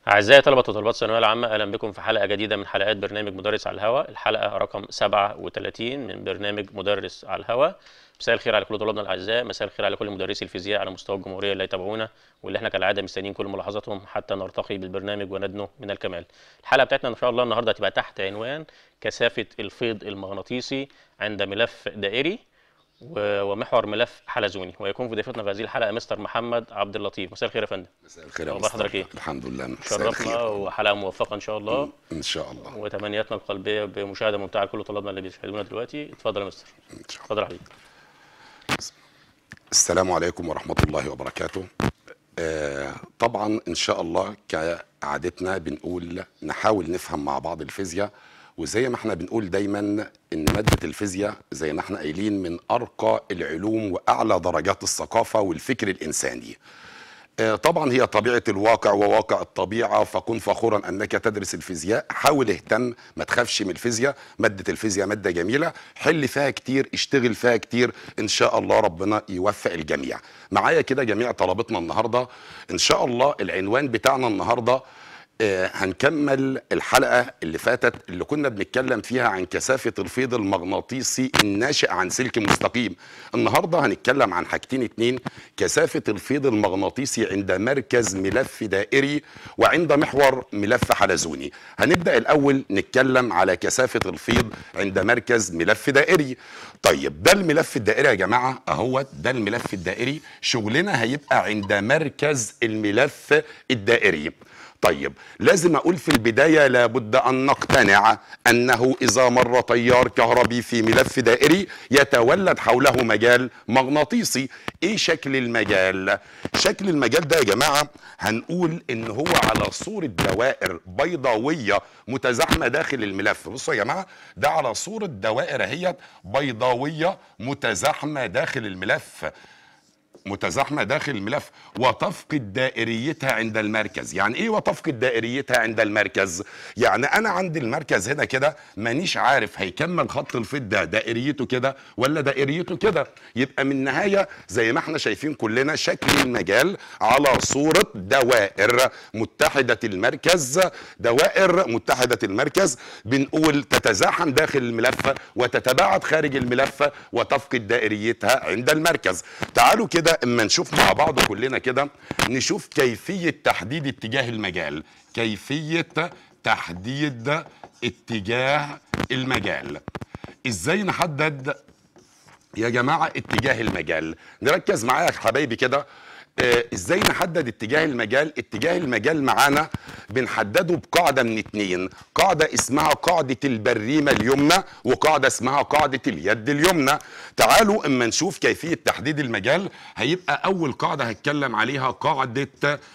أعزائي طلبة وطالبات الثانوية العامة أهلا بكم في حلقة جديدة من حلقات برنامج مدرس على الهواء الحلقة رقم 37 من برنامج مدرس على الهواء مساء الخير على كل طلابنا الأعزاء مساء الخير على كل مدرسي الفيزياء على مستوى الجمهورية اللي يتابعونا واللي احنا كالعادة مستنيين كل ملاحظاتهم حتى نرتقي بالبرنامج وندنو من الكمال الحلقة بتاعتنا إن شاء الله النهاردة هتبقى تحت عنوان كثافة الفيض المغناطيسي عند ملف دائري و- ومحور ملف حلزوني ويكون في ضيفتنا في هذه الحلقة مستر محمد عبد اللطيف مساء الخير يا فندم مساء الخير يا أخبار مصطفى. حضرتك إيه؟ الحمد لله مساء شرفنا الخير وحلقة موفقة إن شاء الله ان شاء الله وتمنياتنا القلبية بمشاهدة ممتعة لكل طلابنا اللي بيشاهدونا دلوقتي اتفضل يا مستر ان شاء الله اتفضل يا حبيبي السلام عليكم ورحمه الله وبركاته آه طبعا ان شاء الله كعادتنا بنقول نحاول نفهم مع بعض الفيزياء وزي ما احنا بنقول دايما ان ماده الفيزياء زي ما احنا قايلين من ارقى العلوم واعلى درجات الثقافه والفكر الانساني آه، طبعا هي طبيعة الواقع وواقع الطبيعة فكن فخورا أنك تدرس الفيزياء حاول اهتم ما تخافش من الفيزياء مادة الفيزياء مادة جميلة حل فيها كتير اشتغل فيها كتير إن شاء الله ربنا يوفق الجميع معايا كده جميع طلبتنا النهاردة إن شاء الله العنوان بتاعنا النهاردة آه، هنكمل الحلقة اللي فاتت اللي كنا بنتكلم فيها عن كثافة الفيض المغناطيسي الناشئ عن سلك مستقيم النهاردة هنتكلم عن حاجتين اتنين كثافة الفيض المغناطيسي عند مركز ملف دائري وعند محور ملف حلزوني هنبدأ الأول نتكلم على كثافة الفيض عند مركز ملف دائري طيب ده الملف الدائري يا جماعة اهوت ده الملف الدائري شغلنا هيبقى عند مركز الملف الدائري طيب لازم اقول في البدايه لابد ان نقتنع انه اذا مر تيار كهربي في ملف دائري يتولد حوله مجال مغناطيسي ايه شكل المجال شكل المجال ده يا جماعه هنقول ان هو على صوره دوائر بيضاويه متزاحمه داخل الملف بصوا يا جماعه ده على صوره دوائر اهيت بيضاويه متزاحمه داخل الملف متزاحمه داخل الملف وتفقد دائريتها عند المركز يعني ايه وتفقد دائريتها عند المركز يعني انا عند المركز هنا كده مانيش عارف هيكمل خط الفيض ده دائريته كده ولا دائريته كده يبقى من النهايه زي ما احنا شايفين كلنا شكل المجال على صوره دوائر متحده المركز دوائر متحده المركز بنقول تتزاحم داخل الملف وتتباعد خارج الملف وتفقد دائريتها عند المركز تعالوا كده اما نشوف مع بعض كلنا كده نشوف كيفيه تحديد اتجاه المجال كيفيه تحديد اتجاه المجال ازاي نحدد يا جماعه اتجاه المجال نركز معايا يا حبايبي كده آه، ازاي نحدد اتجاه المجال اتجاه المجال معانا بنحدده بقاعده من اتنين قاعده اسمها قاعده البريمه اليمنى وقاعده اسمها قاعده اليد اليمنى تعالوا اما نشوف كيفيه تحديد المجال هيبقى اول قاعده هتكلم عليها قاعده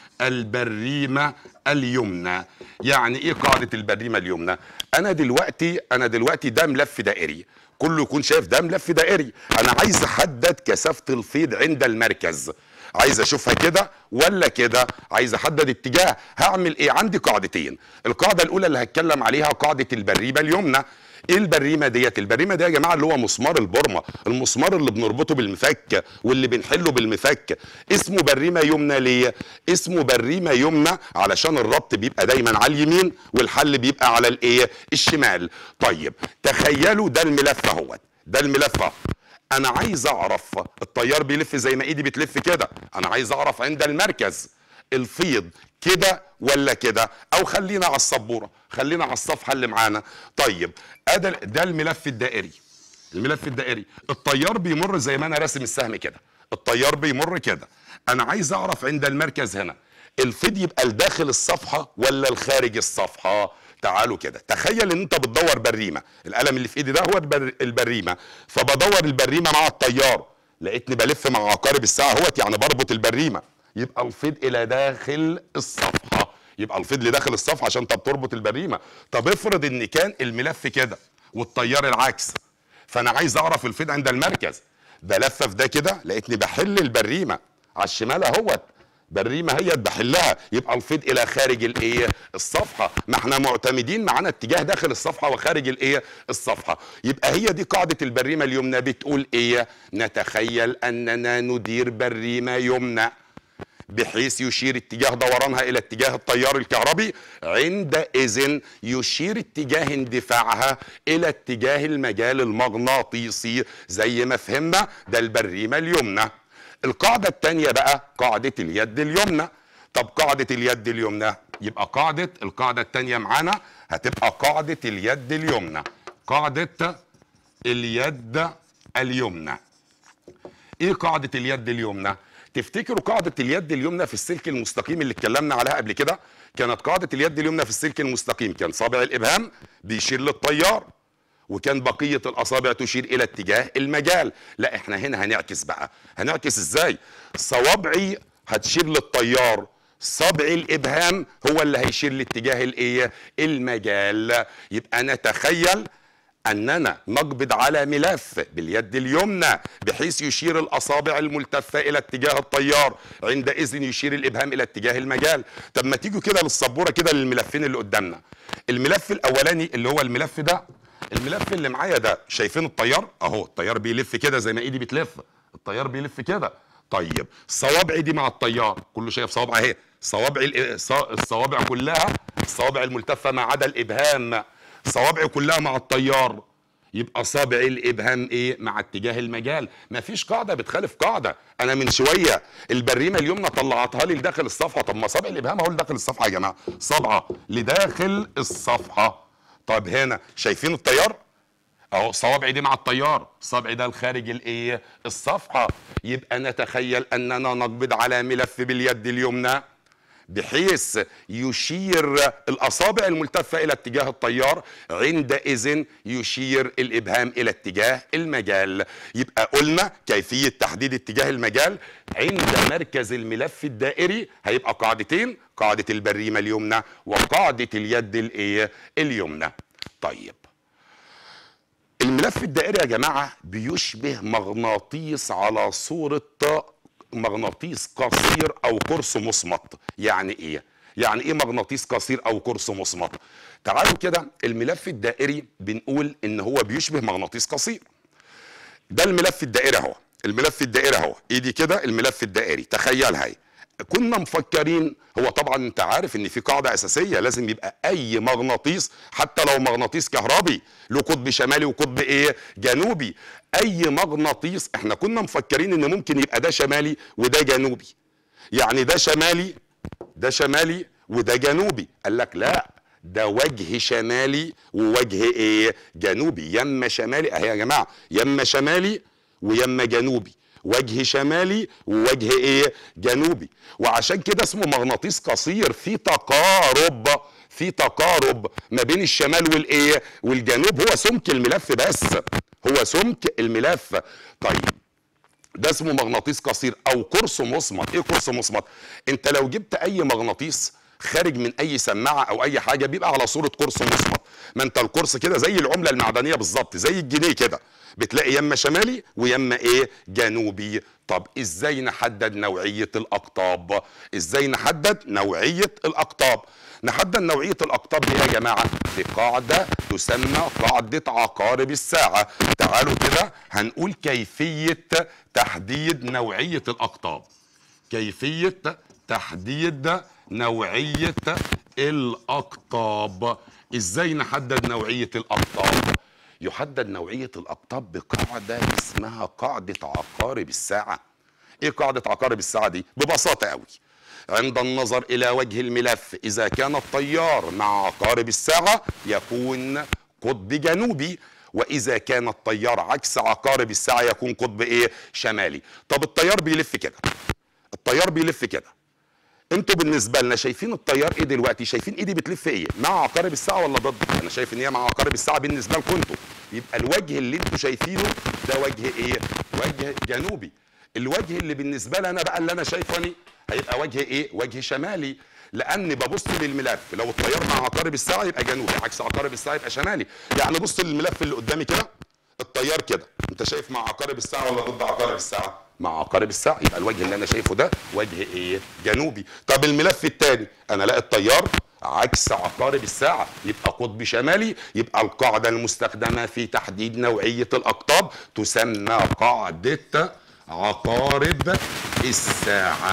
البريمه اليمنى يعني ايه قاعده البريمه اليمنى انا دلوقتي انا دلوقتي ده ملف دائري كله يكون شايف ده ملف دائري انا عايز احدد كثافه الفيض عند المركز عايز اشوفها كده ولا كده عايز احدد اتجاه هعمل ايه عندي قاعدتين القاعده الاولى اللي هتكلم عليها قاعده البريمه اليمنى ايه البريمه ديت البريمه دي يا جماعه اللي هو مسمار البرمه المسمار اللي بنربطه بالمفك واللي بنحله بالمفك اسمه بريمه يمنى ليه اسمه بريمه يمنى علشان الربط بيبقى دايما على اليمين والحل بيبقى على الايه الشمال طيب تخيلوا ده الملف اهوت ده الملف اهو انا عايز اعرف التيار بيلف زي ما ايدي بتلف كده انا عايز اعرف عند المركز الفيض كده ولا كده او خلينا على السبوره خلينا على الصفحه اللي معانا طيب ادي ده الملف الدائري الملف الدائري التيار بيمر زي ما انا راسم السهم كده التيار بيمر كده انا عايز اعرف عند المركز هنا الفيض يبقى لداخل الصفحه ولا لخارج الصفحه تعالوا كده تخيل ان انت بتدور بريمه القلم اللي في ايدي ده هو البر... البريمه فبدور البريمه مع التيار لقيتني بلف مع عقارب الساعه اهوت يعني بربط البريمه يبقى الفيض الى داخل الصفحه يبقى الفيض لداخل الصفحه عشان انت بتربط البريمه طب افرض ان كان الملف كده والتيار العكس فانا عايز اعرف الفيض عند المركز بلفف ده كده لقيتني بحل البريمه على الشمال اهوت بريمه هي بحلها يبقى الفيض الى خارج الايه الصفحه ما احنا معتمدين معانا اتجاه داخل الصفحه وخارج الايه الصفحه يبقى هي دي قاعده البريمه اليمنى بتقول ايه نتخيل اننا ندير بريمه يمنى بحيث يشير اتجاه دورانها الى اتجاه التيار الكهربي عندئذ يشير اتجاه اندفاعها الى اتجاه المجال المغناطيسي زي ما فهمنا ده البريمه اليمنى القاعده الثانيه بقى قاعده اليد اليمنى طب قاعده اليد اليمنى يبقى قاعده القاعده الثانيه معانا هتبقى قاعده اليد اليمنى قاعده اليد اليمنى ايه قاعده اليد اليمنى تفتكروا قاعده اليد اليمنى في السلك المستقيم اللي اتكلمنا عليها قبل كده كانت قاعده اليد اليمنى في السلك المستقيم كان صابع الابهام بيشير للتيار وكان بقيه الاصابع تشير الى اتجاه المجال لا احنا هنا هنعكس بقى هنعكس ازاي صوابعي هتشير للتيار صبع الابهام هو اللي هيشير لاتجاه الايه المجال يبقى نتخيل اننا نقبض على ملف باليد اليمنى بحيث يشير الاصابع الملتفه الى اتجاه التيار عندئذ يشير الابهام الى اتجاه المجال طب ما تيجوا كده للسبوره كده للملفين اللي قدامنا الملف الاولاني اللي هو الملف ده الملف اللي معايا ده شايفين التيار اهو التيار بيلف كده زي ما ايدي بتلف التيار بيلف كده طيب صوابعي دي مع التيار كله شايف صوابع اهي صوابع الصوابع كلها الصوابع الملتفه ما عدا الابهام صوابعي كلها مع التيار يبقى صابع الابهام ايه مع اتجاه المجال مفيش قاعده بتخالف قاعده انا من شويه البريمه اليمنى طلعتها لي لداخل الصفحه طب ما صابع الابهام اهو لداخل الصفحه يا جماعه صبعه لداخل الصفحه طب هنا شايفين التيار اهو صوابعي دي مع التيار صابعي ده الخارج الايه الصفحه يبقى نتخيل اننا نقبض على ملف باليد اليمنى بحيث يشير الاصابع الملتفه الى اتجاه التيار عندئذ يشير الابهام الى اتجاه المجال يبقى قلنا كيفيه تحديد اتجاه المجال عند مركز الملف الدائري هيبقى قاعدتين قاعده البريمه اليمنى وقاعده اليد الايه اليمنى طيب الملف الدائري يا جماعه بيشبه مغناطيس على صوره مغناطيس قصير او قرص مصمت يعني ايه يعني ايه مغناطيس قصير او قرص مصمت تعالوا كده الملف الدائري بنقول ان هو بيشبه مغناطيس قصير ده الملف الدائري اهو الملف الدائري اهو ايدي كده الملف الدائري تخيلها هي كنا مفكرين هو طبعا انت عارف ان في قاعده اساسيه لازم يبقى اي مغناطيس حتى لو مغناطيس كهربي له قطب شمالي وقطب ايه جنوبي اي مغناطيس احنا كنا مفكرين ان ممكن يبقى ده شمالي وده جنوبي يعني ده شمالي ده شمالي وده جنوبي قال لك لا ده وجه شمالي ووجه ايه جنوبي يما شمالي اهي يا جماعه يما شمالي ويما جنوبي وجه شمالي ووجه ايه جنوبي وعشان كده اسمه مغناطيس قصير في تقارب في تقارب ما بين الشمال والايه والجنوب هو سمك الملف بس هو سمك الملف طيب ده اسمه مغناطيس قصير او قرص مصمت ايه قرص مصمت انت لو جبت اي مغناطيس خارج من اي سماعه او اي حاجه بيبقى على صوره قرص مصمت ما انت القرص كده زي العمله المعدنيه بالظبط زي الجنيه كده بتلاقي يما شمالي ويما ايه جنوبي طب ازاي نحدد نوعيه الاقطاب ازاي نحدد نوعيه الاقطاب نحدد نوعيه الاقطاب دي يا جماعه بقاعده تسمى قاعده عقارب الساعه تعالوا كده هنقول كيفيه تحديد نوعيه الاقطاب كيفيه تحديد نوعيه الاقطاب ازاي نحدد نوعيه الاقطاب يحدد نوعيه الاقطاب بقاعده اسمها قاعده عقارب الساعه ايه قاعده عقارب الساعه دي ببساطه قوي عند النظر الى وجه الملف اذا كان التيار مع عقارب الساعه يكون قطب جنوبي واذا كان التيار عكس عقارب الساعه يكون قطب ايه شمالي طب التيار بيلف كده التيار بيلف كده انتوا بالنسبه لنا شايفين التيار ايه دلوقتي شايفين ايدي بتلف ايه مع عقارب الساعه ولا ضد انا شايف ان هي مع عقارب الساعه بالنسبه لكم انتوا يبقى الوجه اللي انتوا شايفينه ده وجه ايه وجه جنوبي الوجه اللي بالنسبه لي انا بقى اللي انا شايفاني هيبقى وجه ايه وجه شمالي لان ببص للملف لو التيار مع عقارب الساعه يبقى جنوبي عكس عقارب الساعه يبقى شمالي يعني بص للملف اللي قدامي كده التيار كده انت شايف مع عقارب الساعه ولا ضد عقارب الساعه مع عقارب الساعه يبقى الوجه اللي انا شايفه ده وجه ايه جنوبي طب الملف الثاني انا لاقي التيار عكس عقارب الساعة يبقى قطب شمالي يبقى القاعدة المستخدمة في تحديد نوعية الأقطاب تسمى قاعدة عقارب الساعة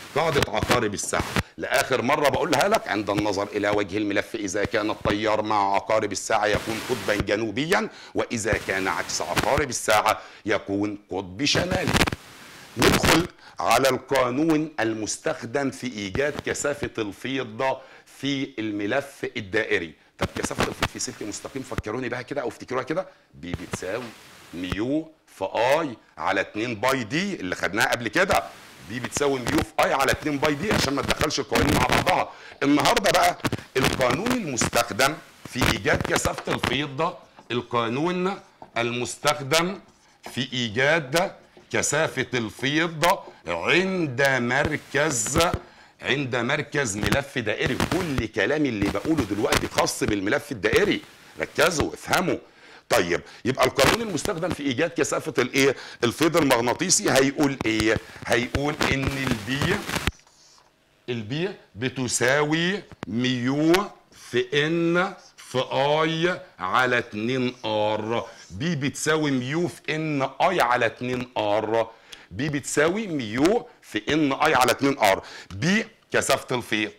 قاعده عقارب الساعه لاخر مره بقولها لك عند النظر الى وجه الملف اذا كان التيار مع عقارب الساعه يكون قطبا جنوبيا واذا كان عكس عقارب الساعه يكون قطب شمالي ندخل على القانون المستخدم في ايجاد كثافه الفيض في الملف الدائري طب كثافه الفيض في سلك مستقيم فكروني بها كده او افتكروها كده بي بتساوي ميو في اي على 2 باي دي اللي خدناها قبل كده دي بتساوي ميو في اي على 2 باي دي عشان ما تدخلش القوانين مع بعضها النهارده بقى القانون المستخدم في ايجاد كثافه الفيض القانون المستخدم في ايجاد كثافه الفيض عند مركز عند مركز ملف دائري كل كلامي اللي بقوله دلوقتي خاص بالملف الدائري ركزوا افهموا طيب يبقى القانون المستخدم في ايجاد كثافه الايه الفيض المغناطيسي هيقول ايه هيقول ان البي البي بتساوي ميو في ان في اي على 2 ار بي بتساوي ميو في ان اي على 2 ار بي بتساوي ميو في ان اي على 2 ار بي كثافه الفيض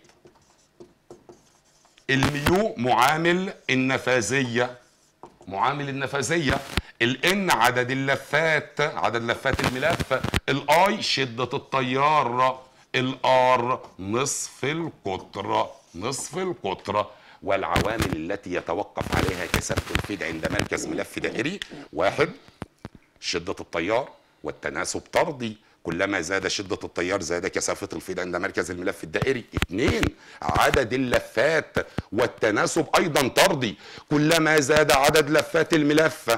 الميو معامل النفاذيه معامل النفاذيه الان عدد اللفات عدد لفات الملف الاي شده التيار الار نصف القطر نصف القطر والعوامل التي يتوقف عليها كثافه الفيض عند مركز ملف دائري واحد شده التيار والتناسب طردي كلما زاد شدة التيار زاد كثافة الفيض عند مركز الملف الدائري اثنين عدد اللفات والتناسب أيضا طردي كلما زاد عدد لفات الملف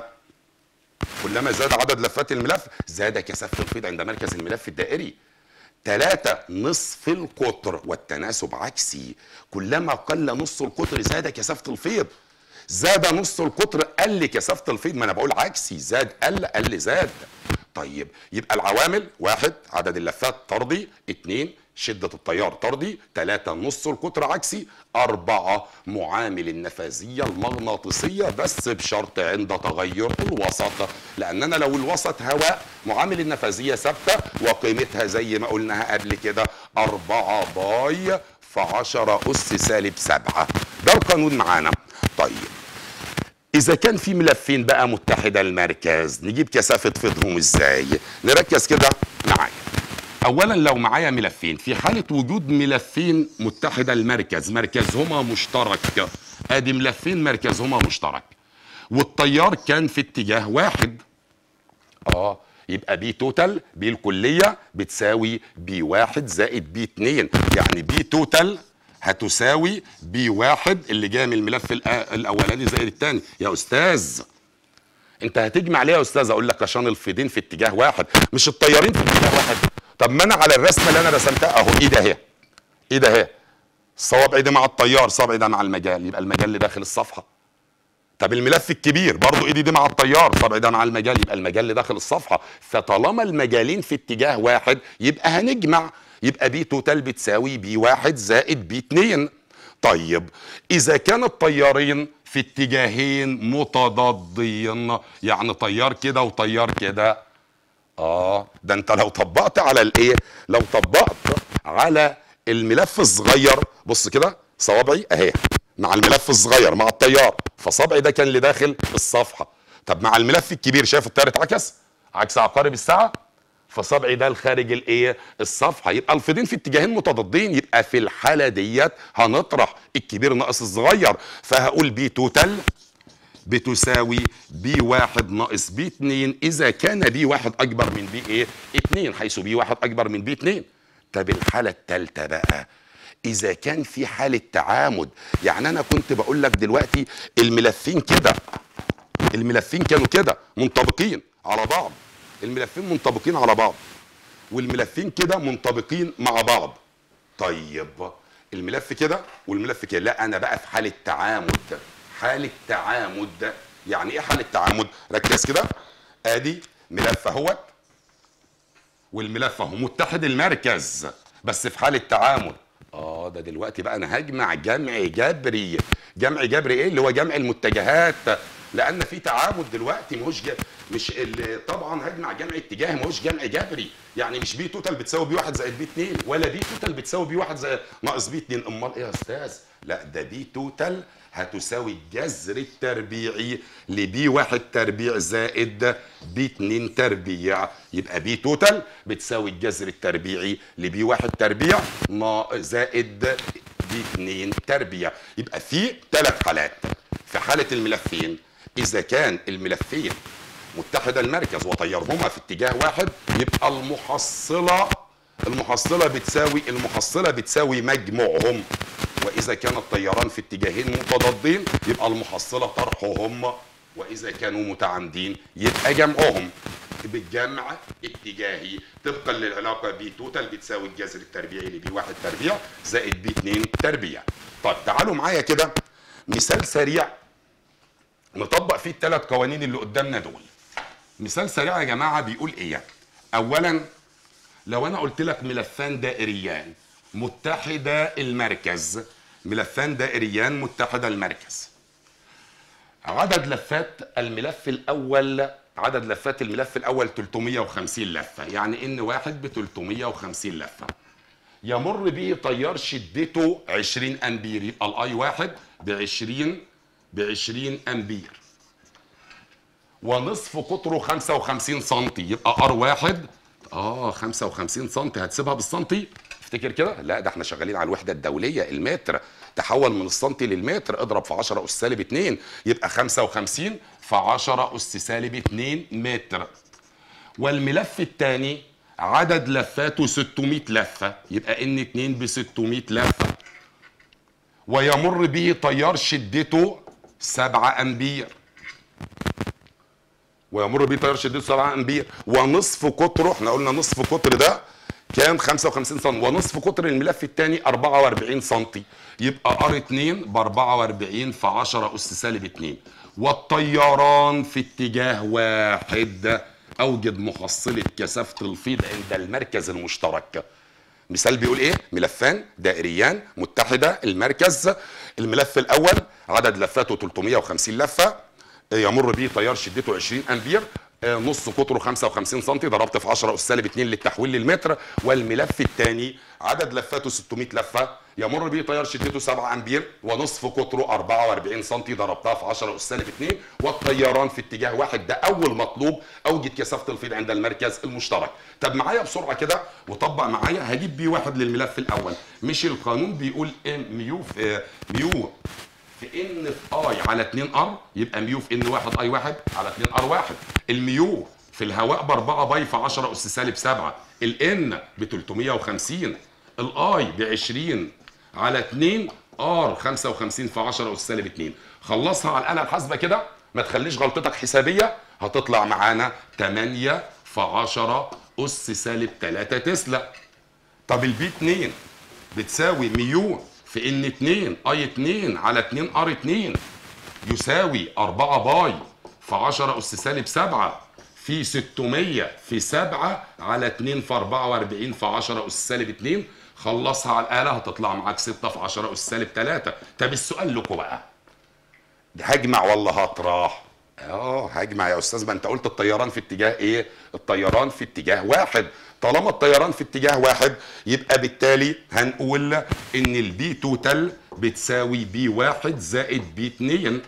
كلما زاد عدد لفات الملف زاد كثافة الفيض عند مركز الملف الدائري ثلاثة نصف القطر والتناسب عكسي كلما قل نص القطر زاد كثافة الفيض زاد نص القطر قل كثافة الفيض ما انا بقول عكسي زاد قل قل زاد طيب يبقى العوامل واحد عدد اللفات طردي اتنين شدة التيار طردي ثلاثة نص القطر عكسي أربعة معامل النفاذية المغناطيسية بس بشرط عند تغير الوسط لأننا لو الوسط هواء معامل النفاذية ثابتة وقيمتها زي ما قلناها قبل كده أربعة باي في عشرة أس سالب سبعة ده القانون معانا طيب إذا كان في ملفين بقى متحدة المركز نجيب كثافة فيضهم إزاي؟ نركز كده معايا. أولا لو معايا ملفين في حالة وجود ملفين متحدة المركز مركزهما مشترك أدي ملفين مركزهما مشترك والتيار كان في اتجاه واحد اه يبقى بي توتال بي الكلية بتساوي بي واحد زائد بي اتنين يعني بي توتال هتساوي بي واحد اللي جاي من الملف الأ- الاولاني زائد الثاني يا استاذ انت هتجمع ليه يا استاذ اقول لك عشان الفيضين في اتجاه واحد مش الطيارين في اتجاه واحد طب ما انا على الرسمه اللي انا رسمتها اهو ايه ده اهي ايه ده اهي الصوابع دي مع التيار صابع ده مع المجال يبقى المجال اللي داخل الصفحه طب الملف الكبير برضو ايدي دي مع التيار صابع ده مع المجال يبقى المجال اللي داخل الصفحه فطالما المجالين في اتجاه واحد يبقى هنجمع يبقى بي توتال بتساوي بي واحد زائد بي اتنين طيب اذا كان التيارين في اتجاهين متضادين يعني تيار كده وتيار كده اه ده انت لو طبقت على الايه لو طبقت على الملف الصغير بص كده صوابعي اهي مع الملف الصغير مع التيار فصبعي ده كان اللي داخل الصفحه طب مع الملف الكبير شايف التيار اتعكس عكس عقارب الساعه فصبعي ده الخارج الايه الصفحه يبقى الفيضين في اتجاهين متضادين يبقى في الحاله ديت هنطرح الكبير ناقص الصغير فهقول بي توتال بتساوي بي واحد ناقص بي اتنين إذا كان بي واحد أكبر من بي إيه؟ اتنين حيث بي واحد أكبر من بي اتنين طب الحالة التالتة بقى إذا كان في حالة تعامد يعني أنا كنت بقول لك دلوقتي الملفين كده الملفين كانوا كده منطبقين على بعض الملفين منطبقين على بعض والملفين كده منطبقين مع بعض طيب الملف كده والملف كده لا انا بقى في حاله تعامد حاله تعامد يعني ايه حاله تعامد ركز كده ادي ملف اهوت والملف اهو متحد المركز بس في حاله تعامد اه ده دلوقتي بقى انا هجمع جمع جبري جمع جبري ايه اللي هو جمع المتجهات لان في تعامد دلوقتي مش ج... مش ال... طبعا هجمع جمع اتجاهي مش جمع جبري يعني مش بي توتال بتساوي بي واحد زائد بي اتنين ولا بي توتال بتساوي بي واحد زائد ناقص بي اتنين امال ايه يا استاذ لا ده بي توتال هتساوي الجذر التربيعي لبي واحد تربيع زائد بي اتنين تربيع يبقى بي توتال بتساوي الجذر التربيعي لبي واحد تربيع نا- زائد بي اتنين تربيع يبقى في ثلاث حالات في حالة الملفين إذا كان الملفين متحد المركز وطيرهما في اتجاه واحد يبقى المحصلة المحصلة بتساوي المحصلة بتساوي مجموعهم وإذا كان الطيران في اتجاهين متضادين يبقى المحصلة طرحهم وإذا كانوا متعامدين يبقى جمعهم بالجمع اتجاهي طبقا للعلاقة بي توتال بتساوي الجذر التربيعي لبي واحد تربيع زائد بي اتنين تربيع طيب تعالوا معايا كده مثال سريع نطبق فيه الثلاث قوانين اللي قدامنا دول مثال سريع يا جماعه بيقول ايه اولا لو انا قلت لك ملفان دائريان متحدا المركز ملفان دائريان متحدا المركز عدد لفات الملف الاول عدد لفات الملف الاول 350 لفه يعني ان واحد ب 350 لفه يمر به تيار شدته 20 امبير يبقى الاي واحد ب 20 ب 20 امبير ونصف قطره 55 سم يبقى ار واحد اه 55 سم هتسيبها بالسنتي افتكر كده لا ده احنا شغالين على الوحده الدوليه المتر تحول من السنتي للمتر اضرب في 10 اس سالب 2 يبقى 55 في 10 اس سالب 2 متر والملف الثاني عدد لفاته 600 لفه يبقى ان 2 ب 600 لفه ويمر به تيار شدته 7 امبير ويمر به تيار شدته 7 امبير ونصف قطره احنا قلنا نصف قطر ده كام 55 سم ونصف قطر الملف الثاني 44 سم يبقى ار 2 ب 44 في 10 اس سالب 2 والطيران في اتجاه واحد اوجد محصله كثافه الفيض عند المركز المشترك مثال بيقول ايه ملفان دائريان متحده المركز الملف الاول عدد لفاته 350 لفه يمر به تيار شدته 20 امبير آه، نص قطره 55 سم ضربت في 10 اس سالب 2 للتحويل للمتر والملف الثاني عدد لفاته 600 لفه يمر به تيار شدته 7 امبير ونصف قطره 44 سم ضربتها في 10 اس سالب 2 والطيران في اتجاه واحد ده اول مطلوب اوجد كثافه الفيض عند المركز المشترك طب معايا بسرعه كده وطبق معايا هجيب بي واحد للملف الاول مش القانون بيقول ام ميو في آه، ميو في ان في اي على 2 ار يبقى ميو في ان واحد اي واحد على 2 ار واحد الميو في الهواء ب 4 باي في 10 اس سالب 7 الان ب 350 الاي ب 20 على 2 ار 55 في 10 اس سالب 2 خلصها على الاله الحاسبه كده ما تخليش غلطتك حسابيه هتطلع معانا 8 في 10 اس سالب 3 تسلا طب البي 2 بتساوي ميو في ان 2 اي 2 على 2 ار 2 يساوي 4 باي في 10 اس سالب 7 في 600 في 7 على 2 في 44 في 10 اس سالب 2 خلصها على الاله هتطلع معاك 6 في 10 اس سالب 3 طب السؤال لكم بقى هجمع ولا هطرح؟ اه هجمع يا استاذ ما انت قلت الطيران في اتجاه ايه؟ الطيران في اتجاه واحد طالما الطيران في اتجاه واحد يبقى بالتالي هنقول ان البي توتال بتساوي بي واحد زائد بي اتنين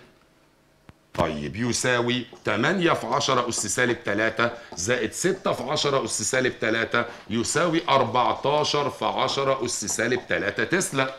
طيب يساوي 8 في 10 أس سالب 3 زائد 6 في 10 أس سالب 3 يساوي 14 في 10 أس سالب 3 تسلا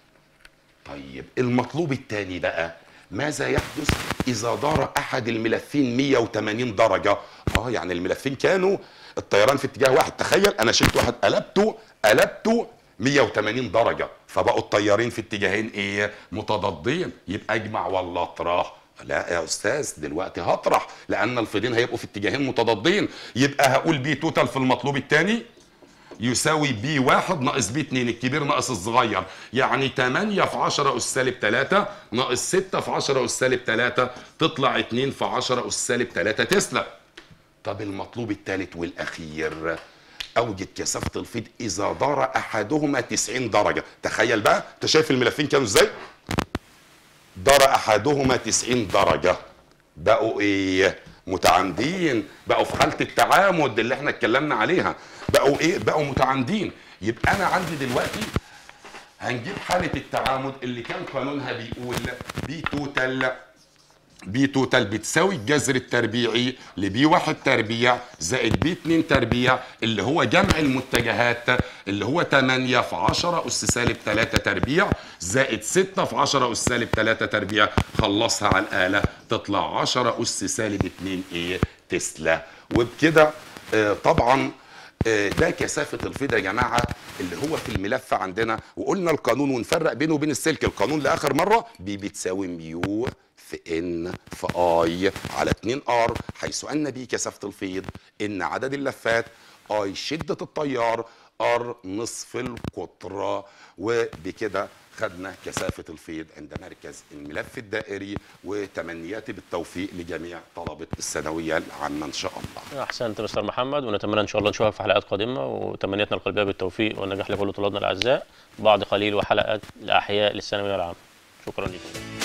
طيب المطلوب الثاني بقى ماذا يحدث إذا دار أحد الملفين 180 درجة آه يعني الملفين كانوا الطيران في اتجاه واحد تخيل أنا شلت واحد قلبته قلبته 180 درجة فبقوا الطيارين في اتجاهين ايه متضادين يبقى اجمع ولا اطرح لا يا استاذ دلوقتي هطرح لان الفيضين هيبقوا في اتجاهين متضادين يبقى هقول بي توتال في المطلوب الثاني يساوي بي واحد ناقص بي اتنين الكبير ناقص الصغير يعني 8 في 10 أس سالب 3 ناقص 6 في 10 أس سالب 3 تطلع 2 في 10 أس سالب 3 تسلا طب المطلوب الثالث والأخير أوجد كثافة الفيض إذا دار أحدهما 90 درجة تخيل بقى أنت شايف الملفين كانوا إزاي؟ دار أحدهما 90 درجة بقوا ايه متعامدين بقوا في حاله التعامد اللي احنا اتكلمنا عليها بقوا ايه بقوا متعامدين يبقى انا عندي دلوقتي هنجيب حاله التعامد اللي كان قانونها بيقول بي توتال بي توتال بتساوي الجذر التربيعي لبي واحد تربيع زائد بي اتنين تربيع اللي هو جمع المتجهات اللي هو 8 في 10 أس سالب 3 تربيع زائد 6 في 10 أس سالب 3 تربيع خلصها على الآلة تطلع 10 أس سالب 2 إيه تسلا وبكده آه طبعا آه، ده كثافة الفيض يا جماعة اللي هو في الملف عندنا وقلنا القانون ونفرق بينه وبين السلك القانون لآخر مرة بي بتساوي ميو في ان في اي على 2 ار حيث ان بي كثافة الفيض ان عدد اللفات اي شدة التيار ار نصف القطر وبكده خدنا كثافة الفيض عند مركز الملف الدائري وتمنياتي بالتوفيق لجميع طلبة الثانوية العامة إن شاء الله احسنت مستر محمد ونتمنى ان شاء الله نشوفك في حلقات قادمه وتمنياتنا القلبيه بالتوفيق والنجاح لكل طلابنا الاعزاء بعد قليل وحلقات الاحياء للثانويه العامه شكرا لكم